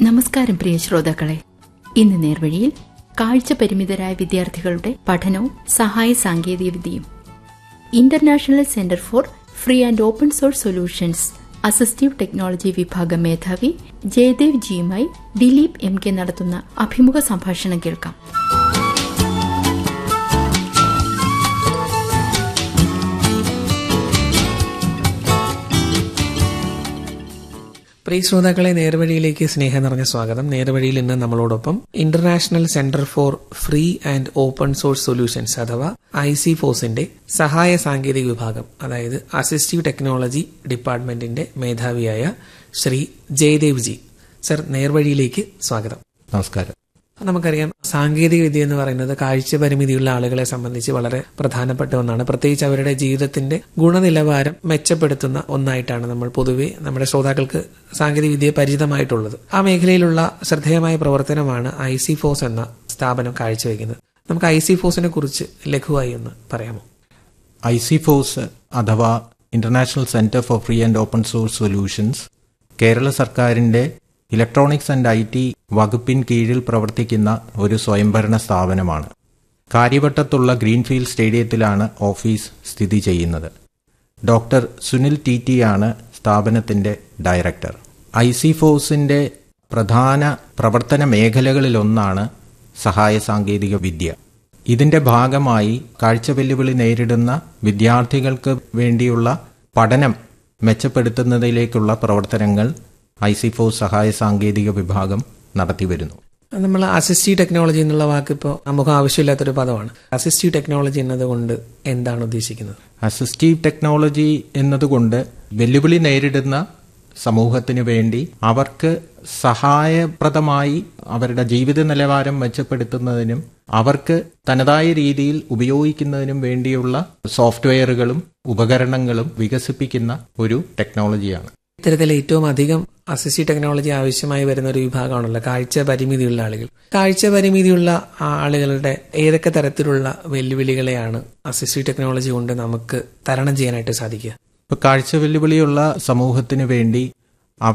നമസ്കാരം പ്രിയ ശ്രോതാക്കളെ ഇന്ന് നേർവഴിയിൽ കാഴ്ച പരിമിതരായ വിദ്യാർത്ഥികളുടെ പഠനവും സഹായ സാങ്കേതികവിദ്യയും international centre for free and open source solutions assistive technology വിഭാഗം മേധാവി ജയദേവ് ജിയുമായി ദിലീപ് എം കെ നടത്തുന്ന അഭിമുഖ സംഭാഷണം കേൾക്കാം പ്രിയ ശ്രോതാക്കളെ നേർവഴിയിലേക്ക് സ്നേഹം നിറഞ്ഞ സ്വാഗതം നേർവഴിയിൽ ഇന്ന് നമ്മളോടൊപ്പം international centre for free and open source solutions അഥവാ ഐ സി ഫോസിന്റെ സഹായ സാങ്കേതിക വിഭാഗം അതായത് അസിസ്റ്റീവ് ടെക്നോളജി ഡിപ്പാർട്ട്മെന്റിന്റെ മേധാവിയായ ശ്രീ ജയദേവ് ജി സർ നേർവഴിയിലേക്ക് സ്വാഗതം നമസ്കാരം നമുക്കറിയാം സാങ്കേതിക വിദ്യ എന്ന് പറയുന്നത് കാഴ്ച പരിമിതിയുള്ള ആളുകളെ സംബന്ധിച്ച് വളരെ പ്രധാനപ്പെട്ട ഒന്നാണ് പ്രത്യേകിച്ച് അവരുടെ ജീവിതത്തിന്റെ ഗുണനിലവാരം മെച്ചപ്പെടുത്തുന്ന ഒന്നായിട്ടാണ് നമ്മൾ പൊതുവെ നമ്മുടെ ശ്രോതാക്കൾക്ക് സാങ്കേതിക വിദ്യയെ പരിചിതമായിട്ടുള്ളത് ആ മേഖലയിലുള്ള ശ്രദ്ധേയമായ പ്രവർത്തനമാണ് ഐ സി ഫോസ് എന്ന സ്ഥാപനം കാഴ്ചവെക്കുന്നത് നമുക്ക് ഐ സി ഫോസിനെ കുറിച്ച് ലഘുവായി ഒന്ന് പറയാമോ ഐ സി ഫോസ് അഥവാ international centre for free and open source solutions Kerala സർക്കാരിന്റെ ഇലക്ട്രോണിക്സ് ആൻഡ് ഐ ടി വകുപ്പിൻ കീഴിൽ പ്രവർത്തിക്കുന്ന ഒരു സ്വയംഭരണ സ്ഥാപനമാണ് കാര്യവട്ടത്തുള്ള ഗ്രീൻഫീൽഡ് സ്റ്റേഡിയത്തിലാണ് ഓഫീസ് സ്ഥിതി ചെയ്യുന്നത് ഡോക്ടർ സുനിൽ ടി ടി ആണ് സ്ഥാപനത്തിന്റെ ഡയറക്ടർ ഐ സി ഫോഴ്സിന്റെ പ്രധാന പ്രവർത്തന മേഖലകളിലൊന്നാണ് സഹായ സാങ്കേതിക വിദ്യ ഇതിന്റെ ഭാഗമായി കാഴ്ച വെല്ലുവിളി നേരിടുന്ന വിദ്യാർത്ഥികൾക്ക് വേണ്ടിയുള്ള പഠനം മെച്ചപ്പെടുത്തുന്നതിലേക്കുള്ള പ്രവർത്തനങ്ങൾ ഐ സി ഫോഴ്സ് സഹായ സാങ്കേതിക വിഭാഗം നടത്തിവരുന്നു നമ്മൾ അസിസ്റ്റീവ് ടെക്നോളജി എന്നുള്ള വാക്ക് ഇപ്പോൾ നമുക്ക് ആവശ്യമില്ലാത്തൊരു പദമാണ് അസിസ്റ്റീവ് ടെക്നോളജി എന്നതുകൊണ്ട് എന്താണ് ഉദ്ദേശിക്കുന്നത് അസിസ്റ്റീവ് ടെക്നോളജി എന്നതുകൊണ്ട് വെല്ലുവിളി നേരിടുന്ന സമൂഹത്തിന് വേണ്ടി അവർക്ക് സഹായപ്രദമായി അവരുടെ ജീവിത നിലവാരം മെച്ചപ്പെടുത്തുന്നതിനും അവർക്ക് തനതായ രീതിയിൽ ഉപയോഗിക്കുന്നതിനും വേണ്ടിയുള്ള സോഫ്റ്റ്വെയറുകളും ഉപകരണങ്ങളും വികസിപ്പിക്കുന്ന ഒരു ടെക്നോളജിയാണ് ഇത്തരത്തിൽ ഏറ്റവും അധികം അസിസ്റ്റീവ് ടെക്നോളജി ആവശ്യമായി വരുന്ന ഒരു വിഭാഗമാണല്ലോ കാഴ്ച പരിമിതിയുള്ള ആളുകൾ കാഴ്ച പരിമിതിയുള്ള ആളുകളുടെ ഏതൊക്കെ തരത്തിലുള്ള വെല്ലുവിളികളെയാണ് അസിസ്റ്റീവ് ടെക്നോളജി കൊണ്ട് നമുക്ക് തരണം ചെയ്യാനായിട്ട് സാധിക്കുക ഇപ്പൊ കാഴ്ച വെല്ലുവിളിയുള്ള സമൂഹത്തിന് വേണ്ടി